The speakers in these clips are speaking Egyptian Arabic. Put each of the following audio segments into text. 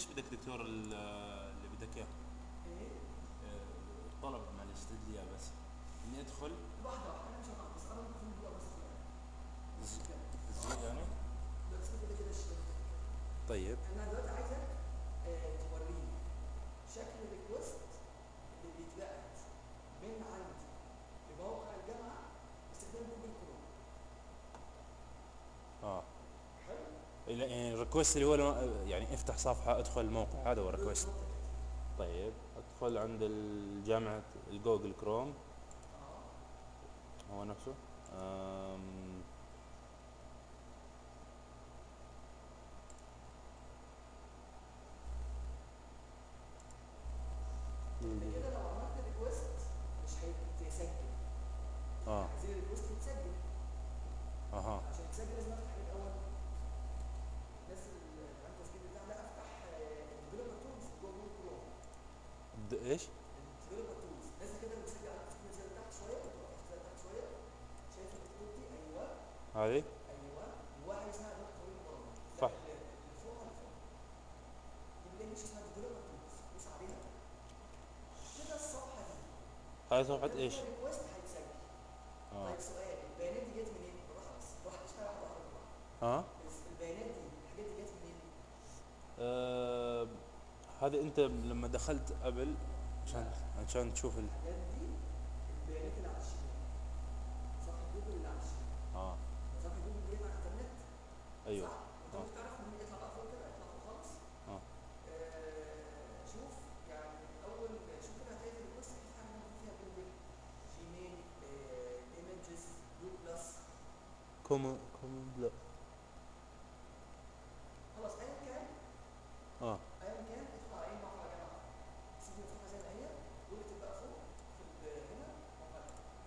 ايش بدك دكتور ال- اللي بدك اياه؟ ايه آه، طلب معلش سدد لي اياه بس اني ادخل واحده واحده انا مش هخلص بس انا ممكن جوا بس ز- زي يعني بس كده كده الشغل طيب انا دلوقتي عايزك آه، توريني شكل الريكوست اللي بيتبعت من عندي لموقع الجامعه باستخدام جوجل كروم اه حلو لا، يعني الريكوست اللي هو لما- يعني افتح صفحه ادخل الموقع هذا هو الريكوست بالظبط كده. طيب ادخل عند الجامعه الجوجل كروم اه هو نفسه أم... انت كده لو عملت ريكوست مش هيتسجل اه عايزين الريكوست يتسجل اها عشان يتسجل لازم افتح ايه الاول الناس اللي عندها تسجيل بتاع لا افتح الديفلوبر تولز جوه جوجل كروم د- ايش؟ الديفلوبر تولز نازل كده بتسجل على السكرين زي تحت شويه وتوقف كده تحت شويه شايف الخطوط دي ايوه هذه ايوه وواحد اسمها ادوات تطوير البرامج لا، صح. اللي اللي فوق اللي فوق دي بالانجلش اسمها ديفلوبر تولز دوس عليها كده الصفحه دي هذه صفحه ايش؟ الريكوست هيتسجل اه طيب سؤال البيانات دي جت منين؟ بالراحه بس بالراحه اشتغل واحده واحده بالراحه ها بس البيانات دي الحاجات دي جت منين؟ آه هذا انت لما دخلت قبل عشان عشان تشوف ال... الحاجات دي البيانات اللي على الشمال صفحه جوجل اللي على الشمال اه صفحه جوجل دي على الانترنت ايوه صح؟ انت آه. ممكن تعرف مين يطلع بقى فوق كده يطلع فوق خالص اه آه، شوف يعني اول شوف كده هتلاقي في الريكوست في حاجه مكتوب فيها جوجل جيميل ايمجز جو بلس كوم كوم لا خلاص ايا كان اه ايا كان ادخل على اي موقع جامعه سيب المفتوحه زي ما هي واكتب بقى فوق في ال- هنا موقع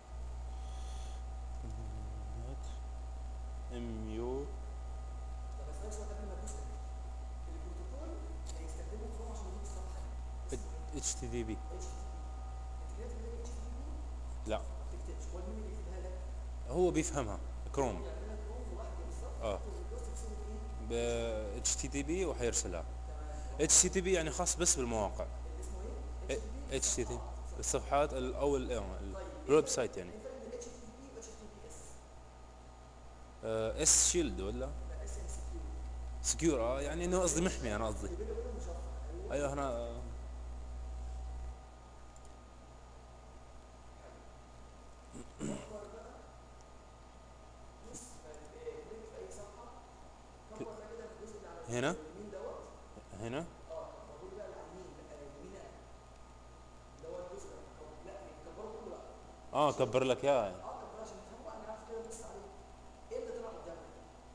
ام يو طب اسالك سؤال قبل ما تدوس enter. البروتوكول اللي هيستخدمه كروم عشان يدوس الصفحه دي اسمه اتش تي في بي ايه؟ اتش تي تي بي انت كده اتش تي بي لا ما بتكتبش هو مين اللي يكتبها لك؟ هو بيفهمها كروم يعمل لك كروم لوحده بالظبط اه والريكوست بيسوي ايه؟ ب اتش تي تي بي وحيرسلها تمام اتش تي تي بي يعني خاص بس بالمواقع اللي اسمه ايه؟ اتش تي تي الصفحات ال- او ال- آه، الويب سايت يعني ايه الفرق بين اتش تي بي و اتش تي بي اس؟ آه اس شيلد ولا لا اس ام سي كيو سكيور اه يعني انه قصدي محمي انا قصدي اللي بينه وبينه مشفر ايوه انا آه، كبر بقى دوس كليك في اي صفحه كبر بقى كده الجزء اللي على هنا؟ اليمين دوت هنا اه كبره بقى اللي على اليمين بقى اليمين اللي هو الجزء ده كب- لا كبره كله لا اه كبر لك اياها اه كبره عشان تفهموا انا عارف كده بص عليه ايه اللي طلع قدامك؟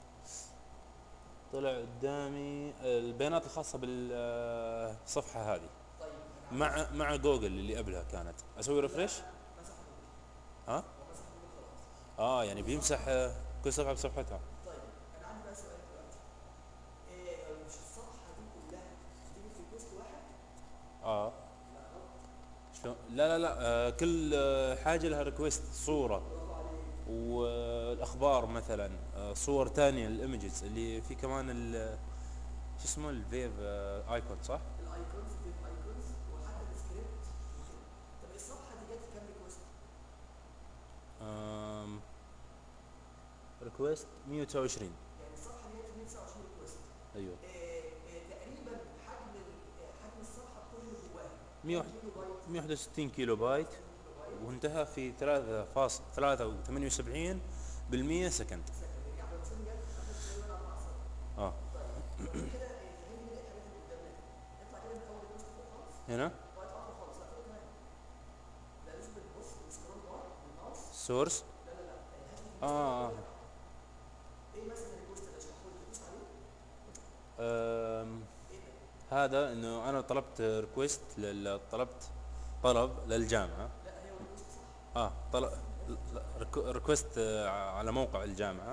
طلع قدامي البيانات الخاصه بالصفحه هذه طيب انا مع مع جوجل اللي قبلها كانت اسوي ريفرش مسح جوجل ها هو مسح جوجل خلاص اه يعني بيمسح آه، كل صفحه بصفحتها طيب انا عندي بقى سؤال دلوقتي إيه مش الصفحه دي كلها تيجي في بوست واحد؟ اه لا غلط شلون لا لا لا آه كل آه حاجه لها ريكويست صوره برافو عليك والاخبار مثلا آه صور ثانيه الايمجز اللي في كمان ال شو اسمه الفيف آه ايكون صح؟ الايكونز دي الايكونز وحتى السكريبت وكده طب الصفحه دي جت في كام ريكوست؟ آم ريكويست 129 يعني الصفحه دي جت في 129 ريكوست ايوه إيه إيه تقريبا حجم ال- إيه حجم الصفحه كله جواها 100 كام كيلو بايت 161 كيلو بايت كيلو بايت وانتهى في 3.78% سكند سكند يعني لو مثلا جت اخذت تقريبا اربع سنين اه طيب لو كده إيه، فهمني ايه الحاجات اللي قدامنا دي اطلع كده من اول ريكوست فوق خالص هنا واطلع فوق خالص لا فوق كمان لا لازم بتبص بالسكرول بار بالماوس سورس لا لا لا هات لي اه آه. ايه مثلا الريكوست ده اشرحه لي تدوس عليه آم، ايه ده؟ هذا انه انا طلبت ريكويست طلبت طلب للجامعه لا هي الريكوست صح اه طلب ريكوست على موقع الجامعه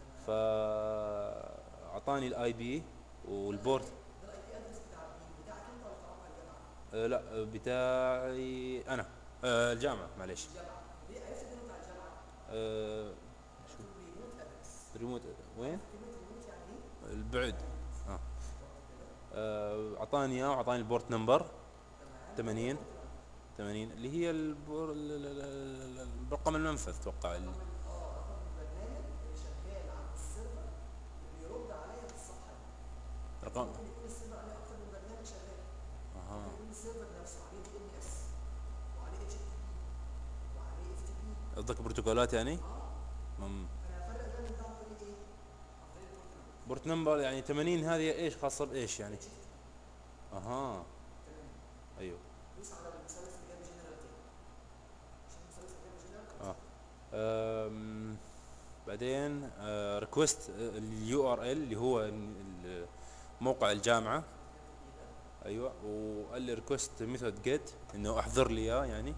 فاعطاني الاي بي والبورت ده الاي بي ادرس بتاع مين؟ بتاعك انت ولا بتاع موقع الجامعه؟ آه لا بتاعي انا آه الجامعه معلش الجامعه ليه عرفت انه بتاع الجامعه؟ آه شو ريموت ادرس ريموت وين كلمه ريموت يعني ايه؟ البعد اه آه، اعطاني اياه واعطاني البورت نمبر تمام 80 80 اللي هي البور... ال- ال- ال- ال- رقم المنفذ اتوقع ال- اه رقم البرنامج اللي شغال على السيرفر اللي بيرد عليا في الصفحه دي رقم ممكن يكون السيرفر عليه اكتر من برنامج شغال اها ممكن يكون السيرفر نفسه عليه دي ان اس وعليه اتش تي بي وعليه اف تي بي قصدك بروتوكولات يعني؟ اه مم. انا هفرق ده من ده عن طريق ايه؟ عن طريق البورت نمبر بورت نمبر يعني 80 هذه ايش خاصة بايش يعني؟ اتش تي بي اها تمام ايوه دوس على المثلث اللي جنب جنرال تاني عشان المثلث اللي جنب جنرال اه أم، بعدين ريكوست اليو ار ال اللي هو ال- ال- موقع الجامعة ايوه وقال لي ريكوست ميثود جيت انه احضر لي اياه يعني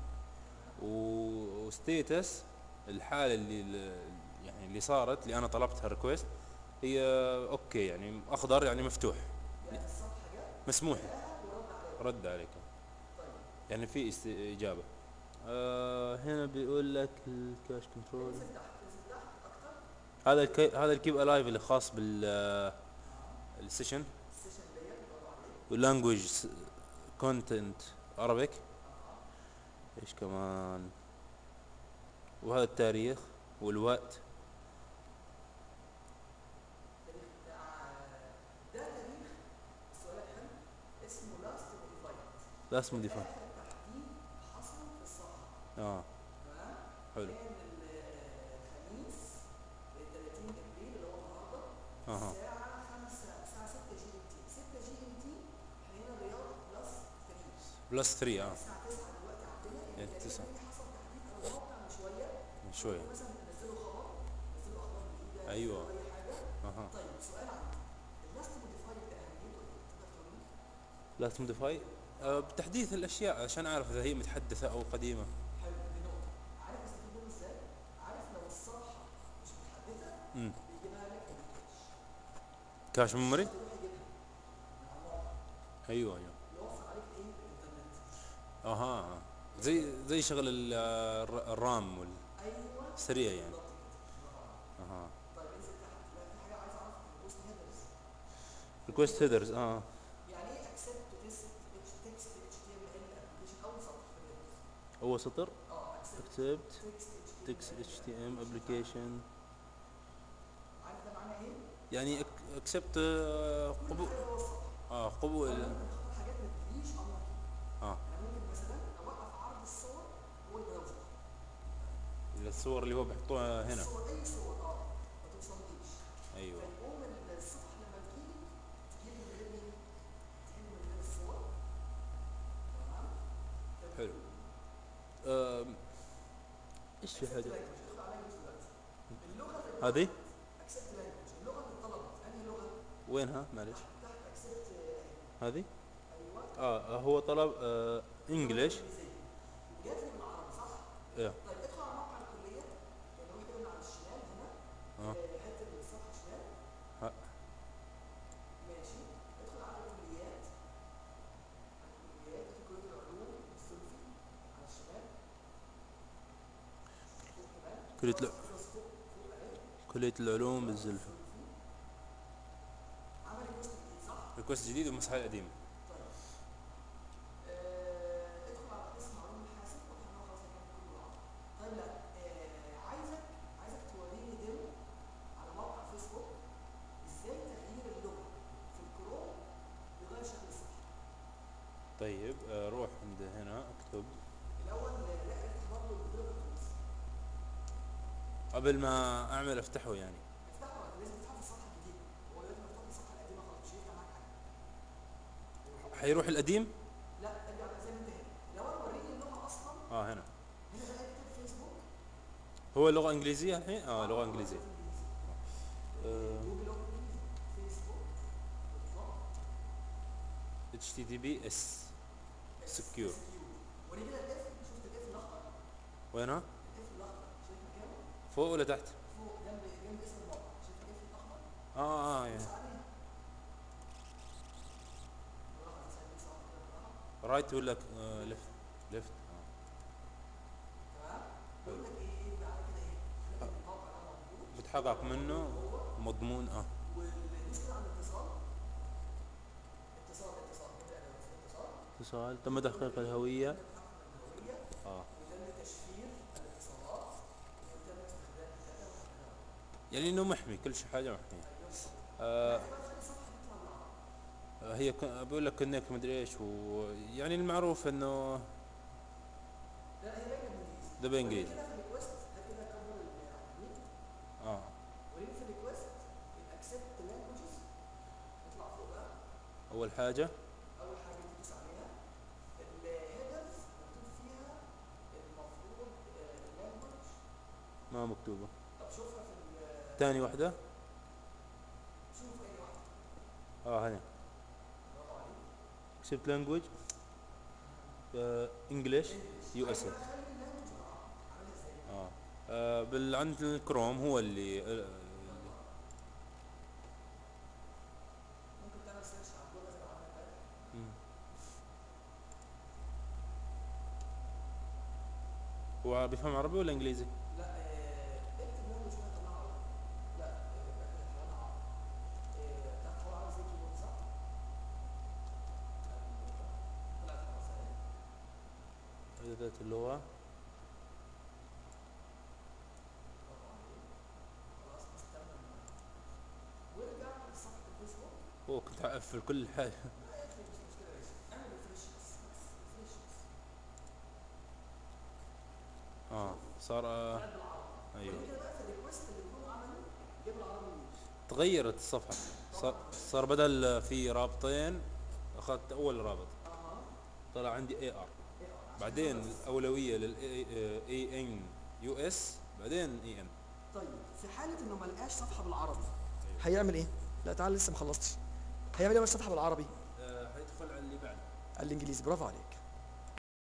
وستيتس الحالة اللي اللي- يعني اللي صارت اللي انا طلبتها ريكوست هي اوكي يعني اخضر يعني مفتوح يعني الصفحه جت مسموح لقاها ورد عليها رد عليك طيب يعني في است- اجابه آه هنا بيقول لك الكاش كنترول انزل تحت انزل تحت اكتر هذا الكي هذا الكيب الايف اللي خاص بال آه، السيشن السيشن ديت برافو عليك واللانجوج كونتنت عربيك ايش كمان وهذا التاريخ والوقت التاريخ بتاع ده تاريخ سؤالك حلو اسمه لاست موديفايد لاست موديفاي اخر تحديث حصل في الصفحه اه تمام حلو كان الخميس 30 ابريل اللي هو النهارده اها الساعه 5 الساعه 6 جي ام تي 6 جي ام تي احنا هنا الرياض بلس 3 بلس 3 اه الساعه 9 دلوقتي عندنا يعني يعني تسعة. تقريبا حصل تحديث على الموقع من شويه شويه مثلا نزلوا خبر نزلوا اخبار جديده أيوة. نزلوا اي حاجه اها طيب سؤال عندي اللاست موديفايد ده اهميته ايه؟ تقدر تقول لي؟ لاست موديفاي آه بتحديث الاشياء عشان اعرف اذا هي متحدثه او قديمه حلو دي نقطه عارف استفيد منه ازاي؟ عارف لو الصفحه مش متحدثه امم بيجيبها لك من الكاش كاش ميموري تروح يجيبها من على الموقع ايوه ايوه يوفر عليك ايه؟ الانترنت اها آه. زي زي شغل ال- الر- الرام وال ايوه سريع يعني بالظبط كده برافو عليك. اها طيب انزل تحت لا في حاجه عايز اعرف البوست هيدرز ريكوست هيدرز اه يعني ايه اكسبت تكست تكست اتش تي ام ال ابلكيشن اول سطر في الهيدرز اول سطر اه اكسبت اكسبت تكست تكس اتش تي ام ابلكيشن عارف ده معناه ايه؟ يعني اكسبت كل قبول حاجه جوه السطر اه قبول انا ممكن اختار حاجات ما تجيليش امر اه انا ممكن مثلا اوقف عرض الصور جوه البراوزر الصور اللي هو بيحطوها هنا الصور اي صور اه ما توصلنيش ايوه فيقوم الصفحه لما تجيلي تجيلي من غير ايه؟ تجيلي من غير الصور تمام؟ حلو آم، ايش في حاجه ادخل على language دلوقتي اللغه اللي هذه اكسبت لانجوج اللغه اللي اتطلبت انهي لغه؟ وينها معلش تحت اكسبت هذه ايوه اه هو طلب آه انجلش انجليزيه جات لي بالعربي صح؟ ايه طيب ادخل على موقع الكليه اللي هو كده من على الشمال هنا اه آه، حته الصفحه شمال ها. ماشي ادخل على الكليات الكليات في كليه العلوم السلفي على الشمال فوق كمان كلية الع- خلاص فوق فوق اهي كلية العلوم بالزلفة السلفي عمل ريكوست جديد صح؟ ريكوست جديد ومسح القديم طيب آه، ادخل على قسم علوم الحاسب واحنا خلاص هنعمل كله مع بعض. طيب لا آه، عايزك عايزك توريني ديمو على موقع فيسبوك ازاي تغيير اللغه في الكروم يغير شكل الصفحه. طيب آه روح عند هنا اكتب الاول آه، لا افتح برضه الديفلوبر تولز قبل ما اعمل افتحه يعني افتحه لازم تفتحه في الصفحه الجديده هو دلوقتي مفتوح في الصفحه القديمه خلاص مش هيفتح معاك حاجه. حيروح القديم لا ارجع بقى زي ما انت هنا الاول وريني اللغه اصلا اه هنا هنا بقى اكتب فيسبوك هو لغة انجليزية الحين اه لغة انجليزية آه جوجل لغه انجليزي فيسبوك بالظبط HTTPS secure وريني كده الاف شفت الاف الاخضر وينها الاف الاخضر شايف مكانه فوق ولا تحت فوق جنب جنب اسم الموقع شايف الاف الاخضر اه اه يعني بص عليها بالراحه زي ما بيصور كده بالراحه رايت ولا آه ليفت ليفت تمام بقول لك ايه ايه بقى على كده ايه خلي الموقع ده موجود بتحقق منه مضمون اه والدوس كده على الاتصال اتصال تم تحقيق الهوية الهويه اه وتم تشفير الاتصالات وتم استخدام الداتا وهكذا يعني انه محمي كل شيء حاجة محمية آه هي ك- بقول لك كونكت مدري ايش ويعني المعروف انه لا هي باينه بالانجليزي ده بالانجليزي كده في الريكوست ده كده كبر العناوين اه وليه في الريكوست الاكسبت لانجوجز اطلع فوق بقى اول حاجة اول حاجه تدوس عليها الهيدرز مكتوب فيها المفروض اللانجوج ما مكتوبة طب شوفها في ال- ثاني واحدة شوف اي واحده اه هنا برافو عليك اكسبت لانجويج انجلش يو اس خلي اللانجوج بالعربي عاملها ازاي اه آه، بال عند الكروم هو اللي آه، اللي- ممكن تعمل سيرش على اللغه زي ما عملنا امبارح مم. هو بيفهم عربي ولا انجليزي؟ لا آه، اكتب لانجوج كده طلعها عربي لا آه، حولها عربي آه، بتاعت حول عربي زي كيبورد صح؟ طلعت خلاص اهي اعدادات اللغة برافو عليك خلاص استنى وارجع لصفحه الفيسبوك هو كنت اقفل كل حاجة لا يا اخي مش مشكله يا باشا اعمل ريفرش بس بس ريفرش بس اه صار آه طلعت بالعربي ايوه وليه كده بقى في الريكوست اللي هو عمله جاب العربي منين؟ تغيرت الصفحة صار, صار بدل في رابطين اخذت اول رابط اه طلع عندي اي ار ايه اه بعدين الاولوية للاي ان يو اس بعدين اي ان طيب في حاله انه ما لقاش صفحه بالعربي هيعمل ايه؟ لا تعال لسه ما خلصتش هيعمل ايه ما صفحه بالعربي؟ حيدخل على اللي بعده الانجليزي برافو عليك